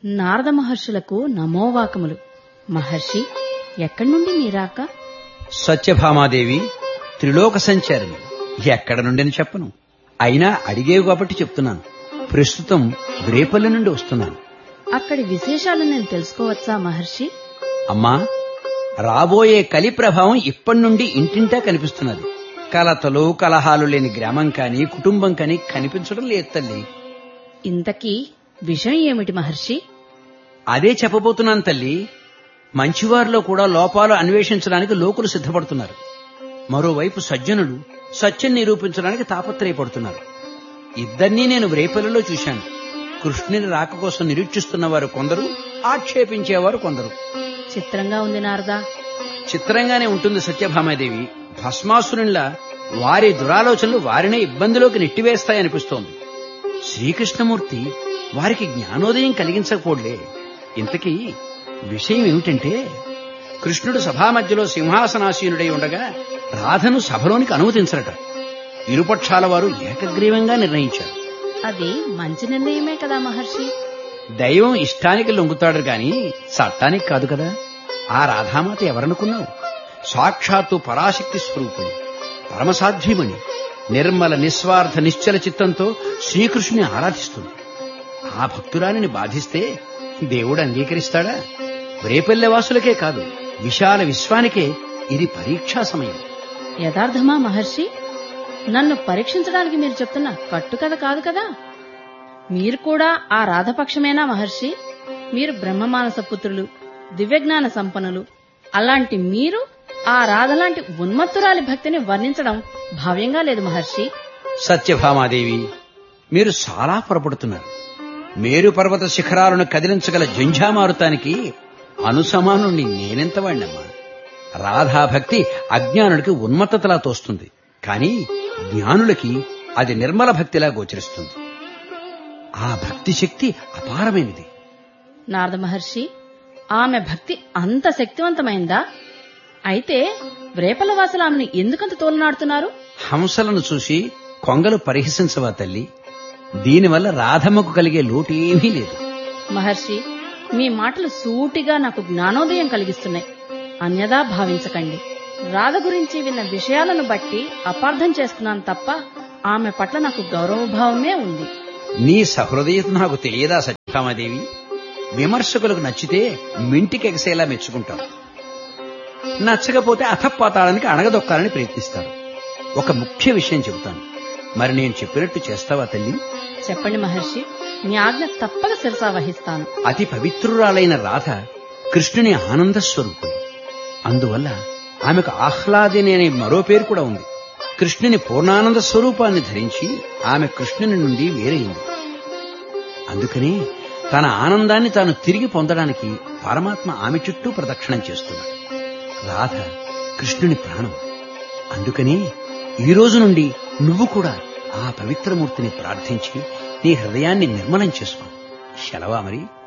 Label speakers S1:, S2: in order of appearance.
S1: నారద మహర్షులకు నమోవాకములు మహర్షి ఎక్కడి నుండి మీరాక
S2: సత్యభామాదేవి త్రిలోక సంచారిని ఎక్కడ నుండని చెప్పను అయినా అడిగేవి కాబట్టి చెప్తున్నాను ప్రస్తుతం రేపల్లి నుండి వస్తున్నాను
S1: అక్కడి విశేషాలు నేను తెలుసుకోవచ్చా మహర్షి
S2: అమ్మా రాబోయే కలి ప్రభావం ఇప్పటి నుండి ఇంటింటా కనిపిస్తున్నది కలతలు కలహాలు లేని గ్రామం కాని కుటుంబం కాని కనిపించడం లేదు తల్లి
S1: ఇంతకీ విషయం ఏమిటి మహర్షి
S2: అదే చెప్పబోతున్నాను తల్లి మంచివారిలో కూడా లోపాలు అన్వేషించడానికి లోకులు సిద్ధపడుతున్నారు మరోవైపు సజ్జనులు సత్యం నిరూపించడానికి తాపత్రయపడుతున్నారు ఇద్దరినీ నేను రేపల్లిలో చూశాను కృష్ణుని రాక కోసం నిరీక్షిస్తున్నవారు కొందరు ఆక్షేపించేవారు కొందరు
S1: చిత్రంగా ఉంది నారదా
S2: చిత్రంగానే ఉంటుంది సత్యభామాదేవి భస్మాసురునిలా వారి దురాలోచనలు వారినే ఇబ్బందిలోకి నెట్టివేస్తాయనిపిస్తోంది శ్రీకృష్ణమూర్తి వారికి జ్ఞానోదయం కలిగించకపోలే ఇంతకీ విషయం ఏమిటంటే కృష్ణుడు సభామధ్యలో సింహాసనాసీనుడై ఉండగా రాధను సభలోనికి అనుమతించరట ఇరుపక్షాల వారు ఏకగ్రీవంగా నిర్ణయించారు
S1: అది మంచి నిర్ణయమే కదా మహర్షి
S2: దైవం ఇష్టానికి లొంగుతాడు గాని చట్టానికి కాదు కదా ఆ రాధామాత ఎవరనుకున్నావు సాక్షాత్తు పరాశక్తి స్వరూపిణి పరమసాధ్యమణి నిర్మల నిస్వార్థ నిశ్చల చిత్తంతో శ్రీకృష్ణుని ఆరాధిస్తుంది ఆ భక్తురాలిని బాధిస్తే దేవుడు అంగీకరిస్తాడా రేపల్లె వాసులకే కాదు విశాల విశ్వానికే ఇది పరీక్షా సమయం
S1: యథార్థమా మహర్షి నన్ను పరీక్షించడానికి మీరు చెప్తున్న కట్టుకథ కాదు కదా మీరు కూడా ఆ రాధపక్షమేనా మహర్షి మీరు బ్రహ్మమానస పుత్రులు దివ్యజ్ఞాన సంపన్నులు అలాంటి మీరు ఆ రాధలాంటి ఉన్మత్తురాలి భక్తిని వర్ణించడం భావ్యంగా లేదు మహర్షి
S2: సత్యభామాదేవి మీరు చాలా పొరపడుతున్నారు మేరు పర్వత శిఖరాలను కదిలించగల జంఝామారుతానికి అనుసమానుండి నేనెంత వాడినమ్మా రాధాభక్తి అజ్ఞానుడికి ఉన్మత్తతలా తోస్తుంది కాని జ్ఞానులకి అది నిర్మల భక్తిలా గోచరిస్తుంది ఆ భక్తి శక్తి అపారమైనది
S1: నారద మహర్షి ఆమె భక్తి అంత శక్తివంతమైందా అయితే వ్రేపలవాసులు ఆమెను ఎందుకంత తోలనాడుతున్నారు
S2: హంసలను చూసి కొంగలు పరిహసించవా తల్లి దీనివల్ల రాధమ్మకు కలిగే లోటు ఏమీ లేదు
S1: మహర్షి మీ మాటలు సూటిగా నాకు జ్ఞానోదయం కలిగిస్తున్నాయి అన్యదా భావించకండి రాధ గురించి విన్న విషయాలను బట్టి అపార్థం చేసుకున్నాను తప్ప ఆమె పట్ల నాకు గౌరవభావమే ఉంది
S2: నీ సహృదయత నాకు తెలియదా సత్యభామాదేవి విమర్శకులకు నచ్చితే మింటికి ఎగసేలా మెచ్చుకుంటారు నచ్చకపోతే అథపాతాళానికి అణగదొక్కాలని ప్రయత్నిస్తారు ఒక ముఖ్య విషయం చెబుతాను మరి నేను చెప్పినట్టు చేస్తావా తల్లి
S1: చెప్పండి మహర్షి మీ ఆజ్ఞ తప్పక శిరసా వహిస్తాను
S2: అతి పవిత్రురాలైన రాధ కృష్ణుని ఆనంద స్వరూపుడు అందువల్ల ఆమెకు ఆహ్లాదిని అనే మరో పేరు కూడా ఉంది కృష్ణుని పూర్ణానంద స్వరూపాన్ని ధరించి ఆమె కృష్ణుని నుండి వేరైంది అందుకనే తన ఆనందాన్ని తాను తిరిగి పొందడానికి పరమాత్మ ఆమె చుట్టూ ప్రదక్షిణం చేస్తున్నాడు రాధ కృష్ణుని ప్రాణం అందుకనే ఈ రోజు నుండి నువ్వు కూడా ఆ పవిత్రమూర్తిని ప్రార్థించి నీ హృదయాన్ని నిర్మలం చేసుకో సెలవా మరి